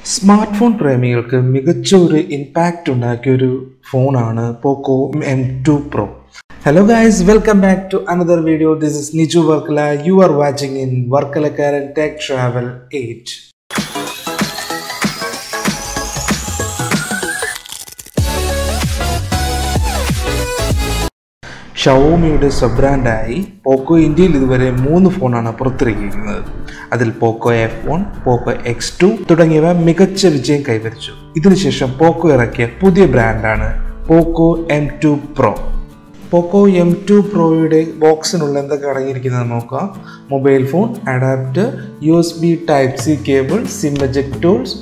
smart phone പ്രേമികൾക്ക് മികച്ച ഒരു impact ഉണ്ടാക്കിയ ഒരു ഫോണാണ് Poco M two pro hello guys welcome back to another video this is Niju Varkala you are watching in വർക്കലക്കാരൻ tech travel eight ഷവോമിയുടെ sub ബ്രാൻഡായി പോക്കോ ഇന്ത്യയിൽ ഇതുവരെ മൂന്ന് ഫോണാണ് പുറത്തിറക്കിയിരിക്കുന്നത് അതിൽ Poco F one Poco X two തുടങ്ങിയവ മികച്ച വിജയം കൈവരിച്ചു ഇതിനുശേഷം പോക്കോ ഇറക്കിയ പുതിയ ബ്രാൻഡാണ് Poco M two pro Poco M two പ്രോയുടെ ബോക്സിനുള്ള എന്തൊക്കെ അടങ്ങിയിരിക്കുന്നത് നോക്കാം mobile phone adapter U S B type C cable SIM eject tools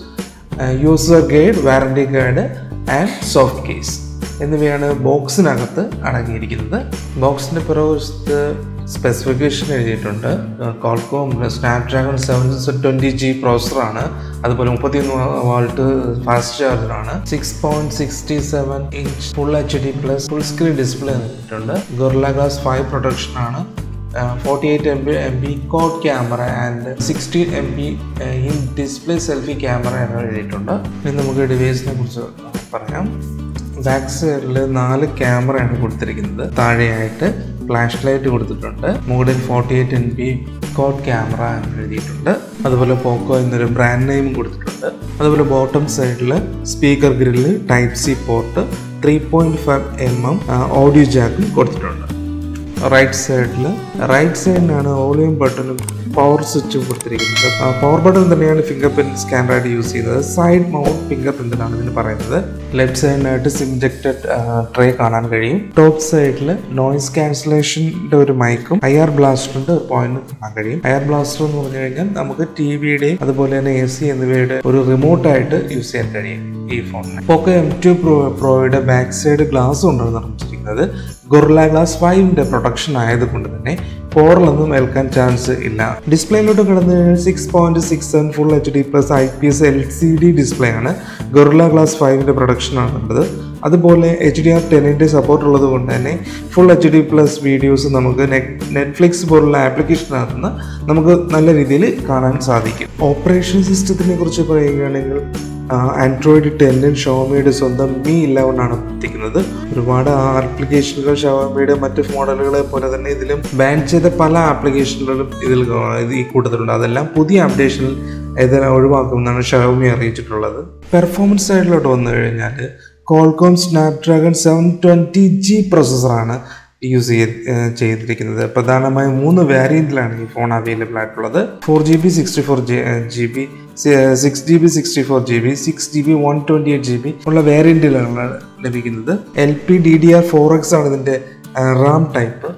user guide warranty card and soft case എന്നിവയാണ് ബോക്സിനകത്ത് അടങ്ങിയിരിക്കുന്നത് ബോക്സിൻ്റെ പുറകുവശത്ത് സ്പെസിഫിക്കേഷൻ എഴുതിയിട്ടുണ്ട് Qualcomm Snapdragon seven twenty G പ്രോസറാണ് അതുപോലെ മുപ്പത്തിയൊന്ന് വാൾട്ട് ഫാസ്റ്റ് ചാർജറാണ് six point sixty seven inch full H D plus full screen display നൽകിയിട്ടുണ്ട് ഗൊർല ഗ്ലാസ് ഫൈവ് പ്രൊട്ടക്ഷൻ ആണ് forty eight M B M B quad camera and sixteen M B in display selfie camera എന്ന് എഴുതിയിട്ടുണ്ട് ഇനി നമുക്ക് ഡിവൈസിനെ കുറിച്ച് പറയാം back സൈഡിൽ നാല് ക്യാമറയാണ് കൊടുത്തിരിക്കുന്നത് താഴെയായിട്ട് ഫ്ലാഷ് ലൈറ്റ് കൊടുത്തിട്ടുണ്ട് മുകളിൽ forty eight N B quad camera എന്ന് എഴുതിയിട്ടുണ്ട് അതുപോലെ പോക്കോ എന്നൊരു ബ്രാൻഡ് നെയിം കൊടുത്തിട്ടുണ്ട് അതുപോലെ ബോട്ടം സൈഡിൽ speaker grill type C port three point five M M audio ജാക്കും കൊടുത്തിട്ടുണ്ട് റൈറ്റ് സൈഡിൽ റൈറ്റ് സൈഡിനാണ് വോളിയം ബട്ടണും പവർ സ്വിച്ചും കൊടുത്തിരിക്കുന്നത് പവർ ബട്ടൺ തന്നെയാണ് ഫിംഗർ പ്രിന്റ് സ്കാനറായിട്ട് യൂസ് ചെയ്യുന്നത് സൈഡ് മൗണ്ട് ഫിംഗർ പ്രിന്റിലാണ് ഇതിന് പറയുന്നത് ലെഫ്റ്റ് സൈഡിനായിട്ട് സിംജക്റ്റഡ് ട്രേ കാണാൻ കഴിയും ടോപ്പ് സൈഡിൽ നോയിസ് ക്യാൻസലേഷൻ്റെ ഒരു മൈക്കും ഐ ആർ ബ്ലാസ്റ്ററിന്റെ ഒരു പോയിന്റും കാണാൻ കഴിയും ഐ ആർ ബ്ലാസ്റ്റർ എന്ന് പറഞ്ഞു കഴിഞ്ഞാൽ നമുക്ക് ടി വിയുടെയും അതുപോലെ തന്നെ എ സി എന്നിവയുടെ ഒരു റിമോട്ടായിട്ട് യൂസ് ചെയ്യാൻ കഴിയും ഈ ഫോണിന് Poco M two pro pro back side glass കൊണ്ടാണ് നിർമ്മിച്ചിരിക്കുന്നത് ഗൊറില ഗ്ലാസ് ഫൈവിന്റെ പ്രൊട്ടക്ഷൻ ആയതുകൊണ്ട് തന്നെ പോറലൊന്നും ഏൽക്കാൻ ചാൻസ് ഇല്ല ഡിസ്പ്ലേയിലോട്ട് കടന്നു കഴിഞ്ഞാൽ six point six seven full H D plus I P S L C D display ആണ് ഗൊറില ഗ്ലാസ് ഫൈവിന്റെ പ്രൊഡക്ഷൻ ആണുള്ളത് അതുപോലെ എച്ച് ഡി ആർ ടെന്നിൻ്റെ സപ്പോർട്ട് ഉള്ളത് കൊണ്ട് തന്നെ full H D plus videos നമുക്ക് നെറ്റ്ഫ്ലിക്സ് പോലുള്ള ആപ്ലിക്കേഷനകത്ത് നിന്ന് നമുക്ക് നല്ല രീതിയിൽ കാണാൻ സാധിക്കും ഓപ്പറേഷൻ സിസ്റ്റത്തിനെ കുറിച്ച് പറയുകയാണെങ്കിൽ ആൻഡ്രോയിഡ് ടെന്നിൽ ഷോമിയുടെ സ്വന്തം മീ ഇലവൻ ആണ് എത്തിക്കുന്നത് ഒരുപാട് ആപ്ലിക്കേഷനുകൾ ഷോമിയുടെ മറ്റ് മോഡലുകളെ പോലെ തന്നെ ഇതിലും ബാൻ ചെയ്ത പല ആപ്ലിക്കേഷനുകളും ഇതിൽ ഈ കൂട്ടത്തിലുണ്ട് അതെല്ലാം പുതിയ അപ്ഡേഷനിൽ ഇതെല്ലാം ഒഴിവാക്കുമെന്നാണ് ഷോമി അറിയിച്ചിട്ടുള്ളത് പെർഫോമൻസ് സൈഡിലോട്ട് വന്നു കഴിഞ്ഞാൽ Qualcomm Snapdragon seven twenty G പ്രോസസ്സറാണ് യൂസ് ചെയ്ത് ചെയ്തിരിക്കുന്നത് പ്രധാനമായും മൂന്ന് വേരിയന്റിലാണ് ഈ ഫോൺ അവൈലബിൾ ആയിട്ടുള്ളത് four G B sixty four G B six G B sixty four G B six G B one twenty eight G B ഉള്ള വേരിയന്റിലാണ് ലഭിക്കുന്നത് L P D D R four X ആണ് ഇതിൻ്റെ Ram type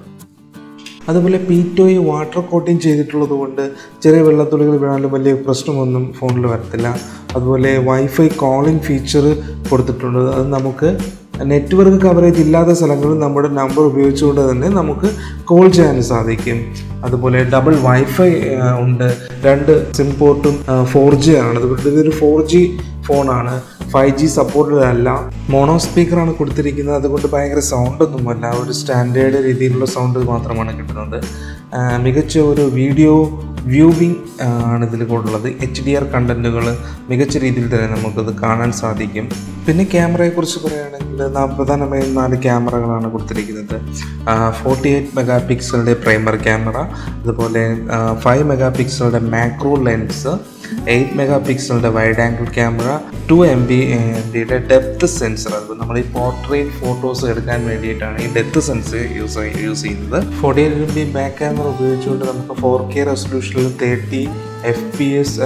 അതുപോലെ പീറ്റോയി water coating ചെയ്തിട്ടുള്ളത് കൊണ്ട് ചെറിയ വെള്ളത്തുള്ളികൾ വീണാലും വലിയ പ്രശ്നമൊന്നും ഫോണിൽ വരത്തില്ല അതുപോലെ വൈഫൈ കോളിംഗ് ഫീച്ചർ കൊടുത്തിട്ടുണ്ട് അത് നമുക്ക് നെറ്റ്വർക്ക് കവറേജ് ഇല്ലാത്ത സ്ഥലങ്ങളിൽ നമ്മുടെ നമ്പർ ഉപയോഗിച്ചുകൊണ്ട് തന്നെ നമുക്ക് കോൾ ചെയ്യാൻ സാധിക്കും അതുപോലെ ഡബിൾ വൈഫൈ ഉണ്ട് രണ്ട് സിം പോർട്ടും ഫോർ ജി ആണ് അതുകൊണ്ട് ഇതൊരു ഫോർ ജി ഫോണാണ് ഫൈവ് ജി സപ്പോർട്ടഡ് അല്ല മോണോ സ്പീക്കറാണ് കൊടുത്തിരിക്കുന്നത് അതുകൊണ്ട് ഭയങ്കര സൗണ്ടൊന്നുമല്ല ഒരു സ്റ്റാൻഡേർഡ് രീതിയിലുള്ള സൗണ്ട് മാത്രമാണ് കിട്ടുന്നത് മികച്ച ഒരു വീഡിയോ വ്യൂവിങ് ആണ് ഇതിൽ കൂടുതലുള്ളത് എച്ച് ഡി ആർ കണ്ടൻറ്റുകൾ മികച്ച രീതിയിൽ തന്നെ നമുക്കത് കാണാൻ സാധിക്കും പിന്നെ ക്യാമറയെക്കുറിച്ച് പറയുകയാണെങ്കിൽ പ്രധാനമായും നാല് ക്യാമറകളാണ് കൊടുത്തിരിക്കുന്നത് ഫോർട്ടി എയ്റ്റ് മെഗാ പിക്സലിൻ്റെ പ്രൈമർ ക്യാമറ അതുപോലെ ഫൈവ് മെഗാ പിക്സലിൻ്റെ മാക്രോ ലെൻസ് എയ്റ്റ് മെഗാ പിക്സലിൻ്റെ wide angle camera two M B M ബിയുടെ ഡെപ്ത് സെൻസർ അത് നമ്മൾ ഈ പോർട്രേറ്റ് ഫോട്ടോസ് എടുക്കാൻ വേണ്ടിയിട്ടാണ് ഈ ഡെപ്ത് സെൻസർ യൂസ് യൂസ് ചെയ്യുന്നത് forty eight M B back camera ഉപയോഗിച്ചുകൊണ്ട് നമുക്ക് ഫോർ കെ റെസൊല്യൂഷനിൽ തേർട്ടി എഫ് പി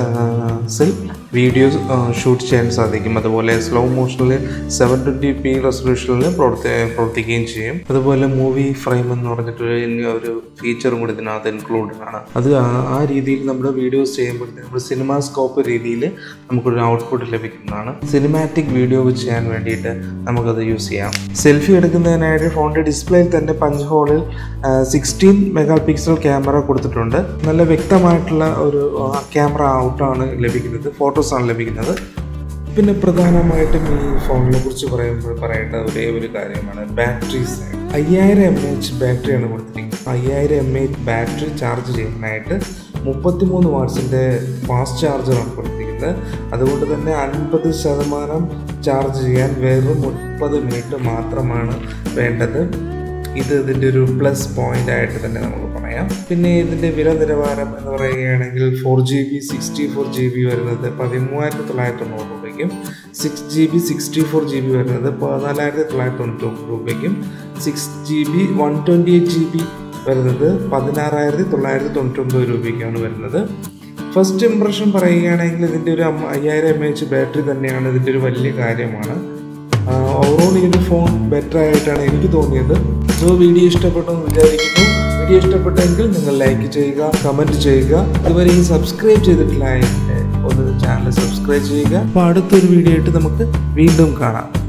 എസിൽ വീഡിയോസ് ഷൂട്ട് ചെയ്യാൻ സാധിക്കും അതുപോലെ സ്ലോ മോഷനിൽ സെവൻ ട്വൻറ്റി പി റെസൊല്യൂഷനിൽ പ്രവർത്തി പ്രവർത്തിക്കുകയും ചെയ്യും അതുപോലെ മൂവി ഫ്രെയിം എന്ന് പറഞ്ഞിട്ട് ഒരു ഫീച്ചറും കൂടി ഇതിനകത്ത് ഇൻക്ലൂഡഡ് ആണ് അത് ആ രീതിയിൽ നമ്മുടെ വീഡിയോസ് ചെയ്യുമ്പോഴത്തേക്കും നമ്മൾ സിനിമ സ്കോപ്പ് രീതിയിൽ നമുക്കൊരു ഔട്ട്പുട്ട് ലഭിക്കുന്നതാണ് സിനിമാറ്റിക് വീഡിയോ ചെയ്യാൻ വേണ്ടിയിട്ട് നമുക്കത് യൂസ് ചെയ്യാം സെൽഫി എടുക്കുന്നതിനായിട്ട് ഫോണിൻ്റെ ഡിസ്പ്ലേയിൽ തന്നെ പഞ്ച് ഹോളിൽ സിക്സ്റ്റീൻ മെഗാ പിക്സൽ ക്യാമറ കൊടുത്തിട്ടുണ്ട് നല്ല വ്യക്തമായിട്ടുള്ള ഒരു ക്യാമറ ഔട്ടാണ് ലഭിക്കുന്നത് ഫോട്ടോസാണ് ലഭിക്കുന്നത് പിന്നെ പ്രധാനമായിട്ടും ഈ ഫോണിനെ കുറിച്ച് പറയുമ്പോൾ പറയേണ്ട ഒരേ ഒരു കാര്യമാണ് ബാറ്ററി സൈഡ് അയ്യായിരം എം എച്ച് ബാറ്ററിയാണ് കൊടുത്തിരിക്കുന്നത് അയ്യായിരം എം എച്ച് ബാറ്ററി ചാർജ് ചെയ്യാനായിട്ട് മുപ്പത്തിമൂന്ന് വാട്ട്സിൻ്റെ ഫാസ്റ്റ് ചാർജറാണ് കൊടുത്തിരിക്കുന്നത് ചെയ്തിരിക്കുന്നത് അതുകൊണ്ട് തന്നെ അൻപത് ശതമാനം ചാർജ് ചെയ്യാൻ വെറും മുപ്പത് മിനിറ്റ് മാത്രമാണ് വേണ്ടത് ഇത് ഇതിൻ്റെ ഒരു പ്ലസ് പോയിന്റ് ആയിട്ട് തന്നെ നമുക്ക് പറയാം പിന്നെ ഇതിൻ്റെ വില നിലവാരം എന്ന് പറയുകയാണെങ്കിൽ four G B sixty four G B വരുന്നത് പതിമൂവായിരത്തി തൊള്ളായിരത്തി തൊണ്ണൂറ് രൂപയ്ക്കും six G B sixty four G B വരുന്നത് പതിനാലായിരത്തി തൊള്ളായിരത്തി തൊണ്ണൂറ്റി രൂപയ്ക്കും six G B one twenty eight G B വരുന്നത് പതിനാറായിരത്തി തൊള്ളായിരത്തി തൊണ്ണൂറ്റി ഒമ്പത് രൂപയ്ക്കാണ് വരുന്നത് ഫസ്റ്റ് ഇംപ്രഷൻ പറയുകയാണെങ്കിൽ ഇതിൻ്റെ ഒരു അമ്മ- അയ്യായിരം എം എച്ച് ബാറ്ററി തന്നെയാണ് ഇതിൻ്റെ ഒരു വലിയ കാര്യമാണ് ഓവറോൾ ഇതിൻ്റെ ഫോൺ ബെറ്റർ ആയിട്ടാണ് എനിക്ക് തോന്നിയത് സോ വീഡിയോ ഇഷ്ടപ്പെട്ടു എന്ന് വിചാരിക്കുന്നു വീഡിയോ ഇഷ്ടപ്പെട്ടെങ്കിൽ നിങ്ങൾ ലൈക്ക് ചെയ്യുക കമൻറ്റ് ചെയ്യുക ഇതുവരെ ഈ സബ്സ്ക്രൈബ് ചെയ്തിട്ടില്ല എങ്കിൽ ഒന്ന് ചാനൽ സബ്സ്ക്രൈബ് ചെയ്യുക അപ്പോൾ അടുത്തൊരു വീഡിയോ ആയിട്ട് നമുക്ക് വീണ്ടും കാണാം